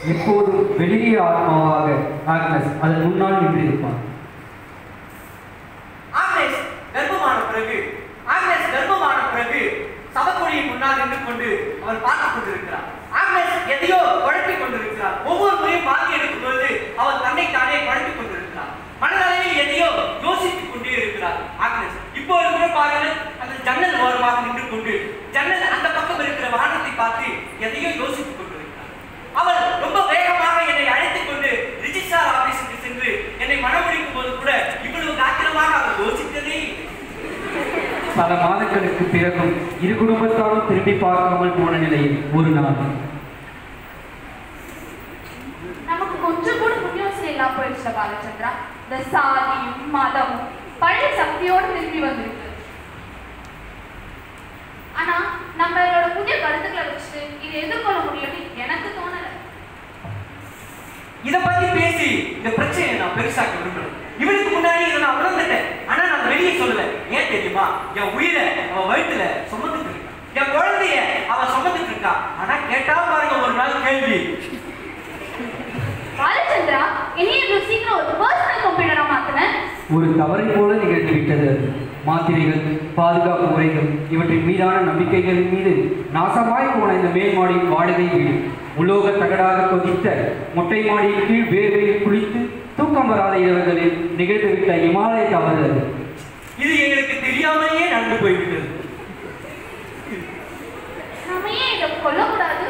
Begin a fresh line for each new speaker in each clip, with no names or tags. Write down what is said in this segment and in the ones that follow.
எப்போதும் வெளியே ஆத்மாவாக ஆக்னஸ் அதன் முன்னால் நின்றிருப்பான்
ஆக்னேஸ் கர்ப்பமான பிறகு ஆக்னேஸ் கர்ப்பமான பிறகு சபக்குழியின் முன்னால் நின்று கொண்டு அவர் பார்த்துக் கொண்டிருக்கிறார் ஆக்னேஸ் எதையோ குழப்பிக் கொண்டிருக்கிறார் ஒவ்வொரு முறையும் வாங்கி எடுக்கும் பொழுது அவர் தன்னை தானே குழப்பிக் கொண்டிருக்கிறார் மனதளவில் எதையோ யோசித்துக் கொண்டே இருக்கிறார் ஆக்னேஸ் இப்போது கூட பாருங்கள் அந்த ஜன்னல் ஓரமாக நின்று கொண்டு ஜன்னல் அந்த பக்கம் இருக்கிற வானத்தை பார்த்து எதையோ யோசித்துக் கொண்டிருக்கிறார் அவர் ரொம்ப வேகமாக என்னை அழைத்துக் கொண்டு ரிஜிஸ்ட்ரார் ஆபீஸுக்கு சென்று என்னை மனமுடிக்கும் போது கூட இவ்வளவு காத்திரமாக அவர் யோசித்ததே இல்லை.
பல மாதங்களுக்கு பிறகும் இரு குடும்பத்தாரும் திரும்பி பார்க்காமல் போன நிலையில் ஒரு நாள்
நமக்கு கொஞ்சம் கூட முன்யோசனை இல்லாம போயிடுச்சு பாலச்சந்திரா இந்த சாதியும் மதமும் பழைய சக்தியோடு திரும்பி வந்திருக்கு ஆனா நம்மளோட புதிய கருத்துக்களை வச்சுட்டு இதை எதிர்கொள்ள முடியும்னு எனக்கு தோணல
இத பத்தி பேசி இந்த பிரச்சனையை நான் பெருசாக்க விரும்பல இவனுக்கு முன்னாடி இதை நான் உணர்ந்துட்டேன் ஆனா நான் வெளியே சொல்லல ஏன் தெரியுமா என் உயிரை அவன் வயிற்றுல சுமந்துட்டு இருக்கான் என் குழந்தைய அவன் சுமந்துட்டு இருக்கான் ஆனா கேட்டா பாருங்க ஒரு நாள் கேள்வி
பாலச்சந்திரா என்னைய இவ்வளவு சீக்கிரம் ஒரு பர்சனல் கம்ப்யூட்டரா மாத்தின
ஒரு தவறை போல நிகழ்ந்து விட்டது அது. மாத்திரைகள் பாதுகாப்பு முறைகள் இவற்றின் மீதான நம்பிக்கைகளின் மீது நாசமாய் போன இந்த மேல் மாடியின் வாடகை வீடு உலோக தகடாக கொதித்த மொட்டை மாடியின் கீழ் வேர்வையில் குளித்து தூக்கம் வராத இரவுகளில் நிகழ்ந்துவிட்ட இமாலய தவறு அது
இது எங்களுக்கு தெரியாமலேயே நடந்து போய்விட்டது
நம்ம ஏன் இதை கொல்லக்கூடாது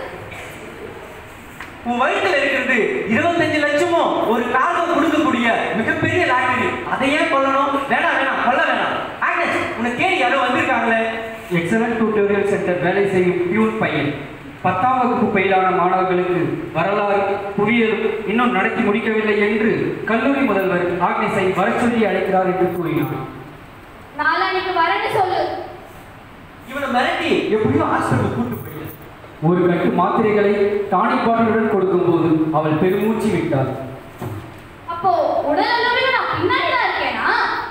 உன் வயிற்றுல இருக்கிறது இருபத்தஞ்சு லட்சமோ ஒரு கார்கோ கொடுக்கக்கூடிய மிகப்பெரிய லாட்டரி அதை ஏன் கொல்லணும் வேணாம் வேணாம் கொல்ல வேணாம் ஆக்னஸ் உன்னை தேடி யாரோ வந்திருக்காங்களே
எக்ஸலன்ட் டியூட்டோரியல் சென்டர் வேலை செய்யும் பியூன் பையன் பத்தாம் வகுப்பு பயிலான மாணவர்களுக்கு வரலாறு புவியியலும் இன்னும் நடத்தி முடிக்கவில்லை என்று கல்லூரி முதல்வர் ஆக்னேஸை வரச் சொல்லி அழைக்கிறார் என்று கூறினார்
நாளான்னைக்கு வரேன்னு சொல்லு
இவனை மிரட்டி எப்படியோ ஹாஸ்பிட்டல் கூட்டு போயிடு
ஒரு கட்டு மாத்திரைகளை டானிக் பாட்டிலுடன் கொடுக்கும்போது அவள் பெருமூச்சு விட்டாள்
அப்போ உடல் அளவில் நான் பின்னாடி தான் இருக்கேனா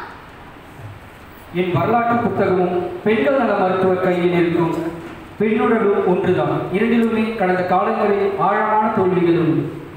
என் வரலாற்று புத்தகமும் பெண்கள் நல மருத்துவர் கையில் இருக்கும் பெண்ணுடலும் ஒன்றுதான் இரண்டிலுமே கடந்த காலங்களில் ஆழமான தோல்விகள் உண்டு